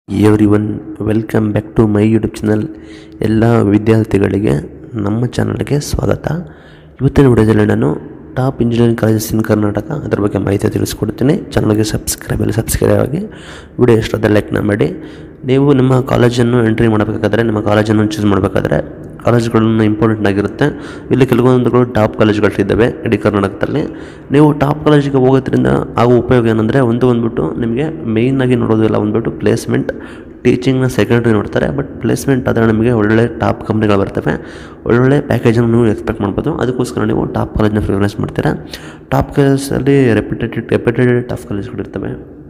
every everyone welcome back to my YouTube channel ಎಲ್ಲ ವಿದ್ಯಾರ್ಥಿಗಳಿಗೆ ನಮ್ಮ ಚಾನಲ್ಗೆ ಸ್ವಾಗತ ಇವತ್ತಿನ ವಿಡಿಯೋದಲ್ಲಿ ನಾನು top engineering colleges in Karnataka ಅದ್ರ ಬಗ್ಗೆ ಮಾಹಿತಿ ತಿಳಿಸ್ಕೊಡ್ತೀನಿ ಚಾನಲ್ಗೆ ಸಬ್ಸ್ಕ್ರೈಬ್ ಅಲ್ಲಿ ಸಬ್ಸ್ಕ್ರೈಬ್ ಆಗಿ ವಿಡಿಯೋ ಇಷ್ಟದ ಲೈಕ್ನ ಮಾಡಿ ನೀವು ನಿಮ್ಮ ಕಾಲೇಜನ್ನು ಎಂಟ್ರಿ ಮಾಡಬೇಕಾದ್ರೆ ನಿಮ್ಮ ಕಾಲೇಜನ್ನು ಚೂಸ್ ಮಾಡಬೇಕಾದ್ರೆ ಕಾಲೇಜ್ಗಳನ್ನ ಇಂಪಾರ್ಟೆಂಟ್ ಆಗಿರುತ್ತೆ ಇಲ್ಲಿ ಕೆಲವೊಂದುಗಳು ಟಾಪ್ ಕಾಲೇಜ್ಗಳಿದ್ದಾವೆ ಇಡೀ ಕರ್ನಾಟಕದಲ್ಲಿ ನೀವು ಟಾಪ್ ಕಾಲೇಜಿಗೆ ಹೋಗೋದ್ರಿಂದ ಆಗುವ ಉಪಯೋಗ ಏನಂದರೆ ಒಂದು ಬಂದ್ಬಿಟ್ಟು ನಿಮಗೆ ಮೇಯ್ನಾಗಿ ನೋಡೋದಿಲ್ಲ ಬಂದ್ಬಿಟ್ಟು ಪ್ಲೇಸ್ಮೆಂಟ್ ಟೀಚಿಂಗ್ನ ಸೆಕೆಂಡ್ರಿ ನೋಡ್ತಾರೆ ಬಟ್ ಪ್ಲೇಸ್ಮೆಂಟ್ ಆದರೆ ನಿಮಗೆ ಒಳ್ಳೊಳ್ಳೆ ಟಾಪ್ ಕಂಪ್ನಿಗಳು ಬರ್ತವೆ ಒಳ್ಳೊಳ್ಳೆ ಪ್ಯಾಕೇಜನ್ನು ನೀವು ಎಕ್ಸ್ಪೆಕ್ಟ್ ಮಾಡ್ಬೋದು ಅದಕ್ಕೋಸ್ಕರ ನೀವು ಟಾಪ್ ಕಾಲೇಜ್ನ ಪ್ರಿಫರೆನ್ಸ್ ಮಾಡ್ತೀರಾ ಟಾಪ್ ಕಾಲೇಜಲ್ಲಿ ರೆಪ್ಯುಟೇಟೆಡ್ ರೆಪ್ಯುಟೇಟೆಡ್ ಟಾಪ್ ಕಾಲೇಜ್ಗಳಿರ್ತವೆ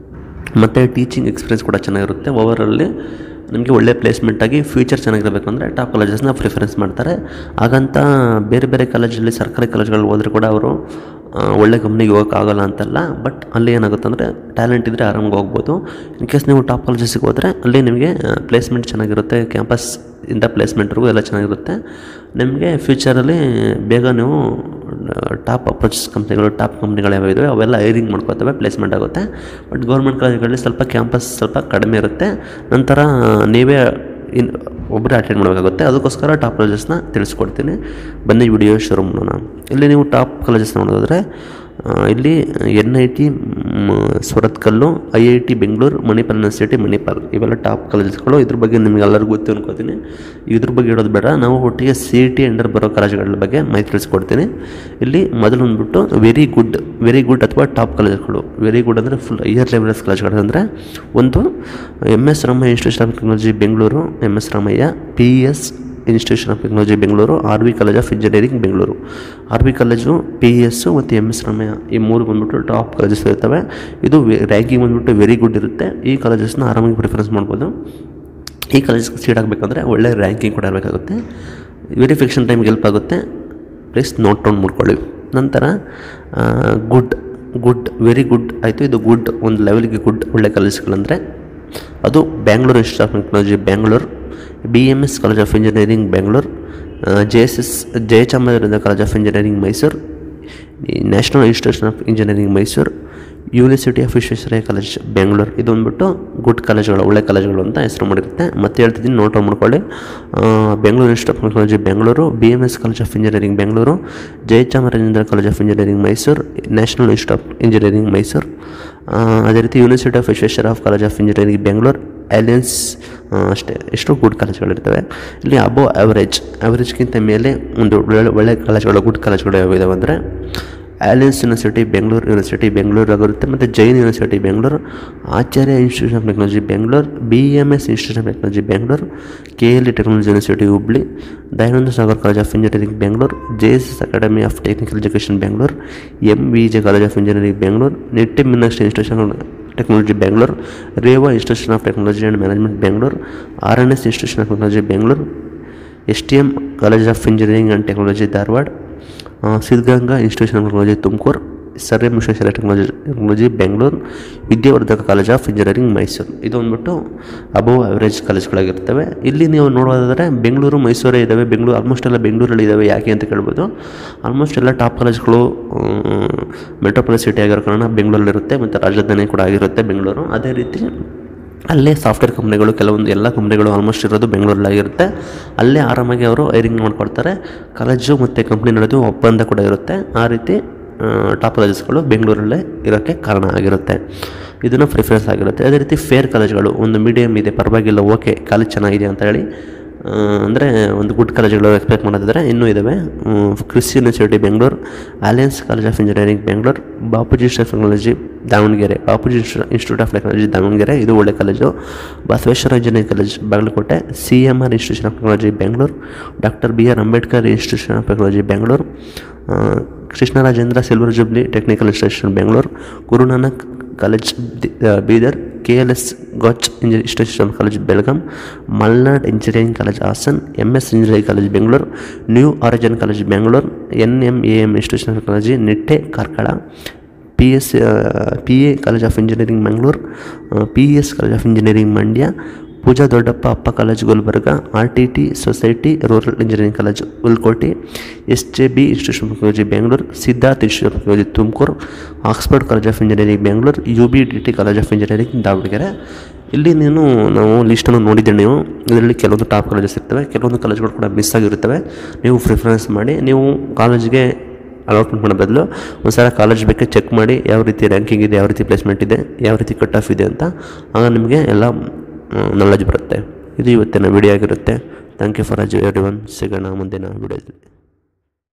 ಮತ್ತು ಟೀಚಿಂಗ್ ಎಕ್ಸ್ಪೀರಿಯನ್ಸ್ ಕೂಡ ಚೆನ್ನಾಗಿರುತ್ತೆ ಓವರಲ್ಲಿ ನಿಮಗೆ ಒಳ್ಳೆ ಪ್ಲೇಸ್ಮೆಂಟಾಗಿ ಫ್ಯೂಚರ್ ಚೆನ್ನಾಗಿರಬೇಕು ಅಂದರೆ ಟಾಪ್ ಕಾಲೇಜಸ್ನ ಪ್ರಿಫರೆನ್ಸ್ ಮಾಡ್ತಾರೆ ಹಾಗಂತ ಬೇರೆ ಬೇರೆ ಕಾಲೇಜಲ್ಲಿ ಸರ್ಕಾರಿ ಕಾಲೇಜ್ಗಳಲ್ಲಿ ಹೋದರೆ ಕೂಡ ಅವರು ಆ, ಒಳ್ಳೆ ಕಂಪ್ನಿಗೆ ಹೋಗೋಕ್ಕಾಗಲ್ಲ ಅಂತಲ್ಲ ಬಟ್ ಅಲ್ಲಿ ಏನಾಗುತ್ತೆ ಅಂದರೆ ಟ್ಯಾಲೆಂಟ್ ಇದ್ದರೆ ಆರಾಮಾಗಿ ಹೋಗ್ಬೋದು ಇನ್ ಕೇಸ್ ನೀವು ಟಾಪ್ ಕಾಲೇಜಸ್ಗೆ ಹೋದರೆ ಅಲ್ಲಿ ನಿಮಗೆ ಪ್ಲೇಸ್ಮೆಂಟ್ ಚೆನ್ನಾಗಿರುತ್ತೆ ಕ್ಯಾಂಪಸ್ ಇಂದ ಪ್ಲೇಸ್ಮೆಂಟ್ವರೆಗೂ ಎಲ್ಲ ಚೆನ್ನಾಗಿರುತ್ತೆ ನಿಮಗೆ ಫ್ಯೂಚರಲ್ಲಿ ಬೇಗ ನೀವು ಟಾಪ್ ಅಪ್ರೋಚ್ ಕಂಪ್ನಿಗಳು ಟಾಪ್ ಕಂಪ್ನಿಗಳು ಯಾವ ಇದ್ದಾವೆ ಅವೆಲ್ಲ ಹೈರಿಂಗ್ ಮಾಡ್ಕೋತವೆ ಪ್ಲೇಸ್ಮೆಂಟ್ ಆಗುತ್ತೆ ಬಟ್ ಗೌರ್ಮೆಂಟ್ ಕಾಲೇಜ್ಗಳಲ್ಲಿ ಸ್ವಲ್ಪ ಕ್ಯಾಂಪಸ್ ಸ್ವಲ್ಪ ಕಡಿಮೆ ಇರುತ್ತೆ ನಂತರ ನೀವೇ ಇನ್ ಒಬ್ಬರೇ ಅಟೆಂಡ್ ಮಾಡಬೇಕಾಗುತ್ತೆ ಅದಕ್ಕೋಸ್ಕರ ಟಾಪ್ ಕಾಲೇಜಸ್ನ ತಿಳಿಸ್ಕೊಡ್ತೀನಿ ಬನ್ನಿ ವಿಡಿಯೋ ಶುರು ಮಾಡೋಣ ಇಲ್ಲಿ ನೀವು ಟಾಪ್ ಕಾಲೇಜಸ್ ನೋಡೋದಾದ್ರೆ ಆ, ಇಲ್ಲಿ N I T Surathkal I I T Bengaluru Manipal university Manipal ಇವೆಲ್ಲ ಟಾಪ್ ಕಾಲೇಜಸ್ಗಳು ಇದ್ರ ಬಗ್ಗೆ ನಿಮಗೆ ಎಲ್ಲರಿಗೂ ಗೊತ್ತು ಅನ್ಕೋತೀನಿ ಇದ್ರ ಬಗ್ಗೆ ಹೇಳೋದು ಬೇಡ ನಾವು ಒಟ್ಟಿಗೆ ಸಿ ಇ ಟಿ ಅಂಡರ್ ಬರೋ ಕಾಲೇಜ್ಗಳ ಬಗ್ಗೆ ಮಾಹಿತಿ ತಿಳಿಸ್ಕೊಡ್ತೀನಿ ಇಲ್ಲಿ ಮೊದಲು ಬಂದ್ಬಿಟ್ಟು ವೆರಿ ಗುಡ್ ವೆರಿ ಗುಡ್ ಅಥವಾ ಟಾಪ್ ಕಾಲೇಜ್ಗಳು ವೆರಿ ಗುಡ್ ಅಂದರೆ ಫುಲ್ ಹೈಯರ್ ಲೆವೆಲ್ಸ್ ಕಾಲೇಜ್ಗಳು ಅಂದರೆ ಒಂದು M S Ramaiah institution of technology Bengaluru M S Ramaiah P S institution of technology Bengaluru R V college of engineering Bengaluru R V college P S ಮತ್ತು M S Ramaiah ಈ ಮೂರು ಬಂದ್ಬಿಟ್ಟು ಟಾಪ್ ಕಾಲೇಜಸ್ ಇರ್ತವೆ ಇದು ರ್ಯಾಂಕಿಂಗ್ ಬಂದ್ಬಿಟ್ಟು ವೆರಿ ಗುಡ್ ಇರುತ್ತೆ ಈ ಕಾಲೇಜಸ್ನ ಆರಾಮಾಗಿ ಪ್ರಿಫರೆನ್ಸ್ ಮಾಡ್ಬೋದು ಈ ಕಾಲೇಜ್ಗೆ ಸೀಟ್ ಆಗಬೇಕಂದ್ರೆ ಒಳ್ಳೆ ರ್ಯಾಂಕಿಂಗ್ ಕೂಡ ಇರಬೇಕಾಗುತ್ತೆ ವೆರಿಫಿಕೇಷನ್ ಟೈಮ್ಗೆ ಹೆಲ್ಪ್ ಆಗುತ್ತೆ ಪ್ಲೀಸ್ ನೋಟ್ ಡೌನ್ ಮಾಡ್ಕೊಳ್ಳಿ ನಂತರ ಗುಡ್ ಗುಡ್ ವೆರಿ ಗುಡ್ ಆಯಿತು ಇದು ಗುಡ್ ಒಂದು ಲೆವೆಲ್ಗೆ ಗುಡ್ ಒಳ್ಳೆ ಕಾಲೇಜ್ಗಳಂದರೆ ಅದು Bangalore institute of technology Bangalore B M S college of engineering Bangalore J S S Jayachamaraja college of engineering Mysuru national institution of engineering Mysuru university of Visvesvaraya college Bengaluru ಇದು ಬಂದ್ಬಿಟ್ಟು ಗುಡ್ ಕಾಲೇಜ್ಗಳು ಒಳ್ಳೆ ಕಾಲೇಜ್ಗಳು ಅಂತ ಹೆಸರು ಮಾಡಿರುತ್ತೆ ಮತ್ತೆ ಹೇಳ್ತಿದ್ದೀನಿ ನೋಟ್ ಮಾಡ್ಕೊಳ್ಳಿ ಆ, Bengaluru institute of technology Bengaluru B M S college of engineering Bengaluru Jayachamarajendra college of engineering Mysuru national institute of engineering Mysuru ಆ, ಅದೇ ರೀತಿ university of Visvesvara of college of engineering Bengaluru alliance ಅಷ್ಟೇ ಎಷ್ಟು ಗುಡ್ ಕಾಲೇಜ್ಗಳಿರ್ತವೆ ಇಲ್ಲಿ ಅಬೋ ಆವ್ರೇಜ್ ಆವ್ರೇಜ್ಗಿಂತ ಮೇಲೆ ಒಂದು ಒಳ್ಳೆ ಒಳ್ಳೆ ಕಾಲೇಜ್ಗಳು ಗುಡ್ ಕಾಲೇಜ್ಗಳು ಯಾವ ಇದಾವೆ ಅಂದರೆ alliance university Bengaluru university Bengaluru ಆಗಿರುತ್ತೆ ಮತ್ತು Jain university Bengaluru Acharya institution of technology Bengaluru B M S institution of technology Bengaluru K L E technology university Hubli Dayananda Sagar college of engineering Bengaluru J S S academy of technical education Bengaluru M V J college of engineering Bengaluru Nitte Meenakshi institution technology Bengaluru Reva institution of technology and management Bengaluru R N S institution of technology Bengaluru S T M college of engineering and technology Dharwad ಆ, Siddaganga institution of technology Tumakuru sir M Visvesvara technology technology Bengaluru Vidyavardhaka college of engineering Mysuru ಇದು ಬಂದ್ಬಿಟ್ಟು above average ಕಾಲೇಜ್ಗಳಾಗಿರ್ತವೆ ಇಲ್ಲಿ ನೀವು ನೋಡೋದಾದರೆ ಬೆಂಗಳೂರು ಮೈಸೂರೇ ಇದ್ದಾವೆ Bengaluru almost ಎಲ್ಲ ಬೆಂಗಳೂರಲ್ಲಿ ಇದ್ದಾವೆ ಯಾಕೆ ಅಂತ ಕೇಳ್ಬೋದು ಆಲ್ಮೋಸ್ಟ್ ಎಲ್ಲ ಟಾಪ್ ಕಾಲೇಜ್ಗಳು ಮೆಟ್ರೋಪಾಲಿಸ್ ಸಿಟಿ ಆಗಿರೋ ಕಾರಣ ಬೆಂಗಳೂರಲ್ಲಿರುತ್ತೆ ಮತ್ತು ರಾಜಧಾನಿ ಕೂಡ ಆಗಿರುತ್ತೆ ಬೆಂಗಳೂರು ಅದೇ ರೀತಿ ಅಲ್ಲೇ ಸಾಫ್ಟ್ವೇರ್ ಕಂಪ್ನಿಗಳು ಕೆಲವೊಂದು ಎಲ್ಲ ಕಂಪ್ನಿಗಳು ಆಲ್ಮೋಸ್ಟ್ ಇರೋದು ಬೆಂಗಳೂರಲ್ಲಾಗಿರುತ್ತೆ ಅಲ್ಲೇ ಆರಾಮಾಗಿ ಅವರು ಐರಿಂಗ್ ಮಾಡ್ಕೊಡ್ತಾರೆ ಕಾಲೇಜು ಮತ್ತು ಕಂಪ್ನಿ ನಡೆದು ಒಪ್ಪಂದ ಕೂಡ ಇರುತ್ತೆ ಆ ರೀತಿ ಟಾಪ್ ಕಾಲೇಜಸ್ಗಳು ಬೆಂಗಳೂರಲ್ಲೇ ಇರೋಕ್ಕೆ ಕಾರಣ ಆಗಿರುತ್ತೆ ಇದನ್ನು ಪ್ರಿಫರೆನ್ಸ್ ಆಗಿರುತ್ತೆ ಅದೇ ರೀತಿ ಫೇರ್ ಕಾಲೇಜ್ಗಳು ಒಂದು ಮೀಡಿಯಮ್ ಇದೆ ಪರವಾಗಿಲ್ಲ ಓಕೆ ಕಾಲೇಜ್ ಚೆನ್ನಾಗಿದೆ ಅಂತ ಹೇಳಿ ಅಂದರೆ ಒಂದು ಗುಡ್ ಕಾಲೇಜ್ಗಳು ಎಕ್ಸ್ಪೆಕ್ಟ್ ಮಾಡೋದಿದ್ರೆ ಇನ್ನೂ ಇದ್ದಾವೆ Christ university Bengaluru alliance college of engineering Bengaluru Bapuji institute of technology Davanagere Bapuji institute of technology Davanagere ಇದು ಒಳ್ಳೆ college Basaveshwara engineering college Bagalkot C M R institution of technology Bengaluru doctor B R Ambedkar institution of technology Bengaluru ಆ, Krishnarajendra silver jubilee technical institution Bengaluru Guru Nanak college ದಿ- ಆ, Bidar K L S ಗಾಚ್ ಇಂಜಿ institution college Belgaum Malnad engineering college Hassan M S engineering college Bengaluru new origin college Bengaluru N M A M institution of technology Nitte Karkala P S P A college of engineering Mangaluru P S college of engineering Mandya Pooja Doddappa Appa college Gulbarga R T T society rural engineering college Hulkoti S J B institution of technology Bengaluru Siddharth institute of technology Tumakuru Oxford college of engineering Bengaluru U B D T college of engineering Davanagere ಇಲ್ಲಿ ನೀನು ನಾವು ಲಿಸ್ಟನ್ನು ನೋಡಿದ್ದೆ ನೀವು ಇದರಲ್ಲಿ ಕೆಲವೊಂದು top colleges ಇರ್ತವೆ ಕೆಲವೊಂದು ಕಾಲೇಜ್ಗಳು ಕೂಡ ಮಿಸ್ ಆಗಿರುತ್ತವೆ ನೀವು ಪ್ರಿಫರೆನ್ಸ್ ಮಾಡಿ ನೀವು ಕಾಲೇಜಿಗೆ ಅಲಾಟ್ಮೆಂಟ್ ಮಾಡೋ ಬದಲು ಒಂದು ಸಲ ಕಾಲೇಜ್ ಬೇಕು ಚೆಕ್ ಮಾಡಿ ಯಾವ ರೀತಿ ರ್ಯಾಂಕಿಂಗ್ ಇದೆ ಯಾವ ರೀತಿ ಪ್ಲೇಸ್ಮೆಂಟ್ ಇದೆ ಯಾವ ರೀತಿ ಕಟ್ ಆಫ್ ಇದೆ ಅಂತ ಆಗ ನಿಮಗೆ ಎಲ್ಲ ನಾಲೆಜ್ ಬರುತ್ತೆ ಇದು ಇವತ್ತಿನ ವಿಡಿಯೋ ಆಗಿರುತ್ತೆ thank you for us everyone ಸಿಗೋಣ ಮುಂದಿನ ವಿಡಿಯೋದಲ್ಲಿ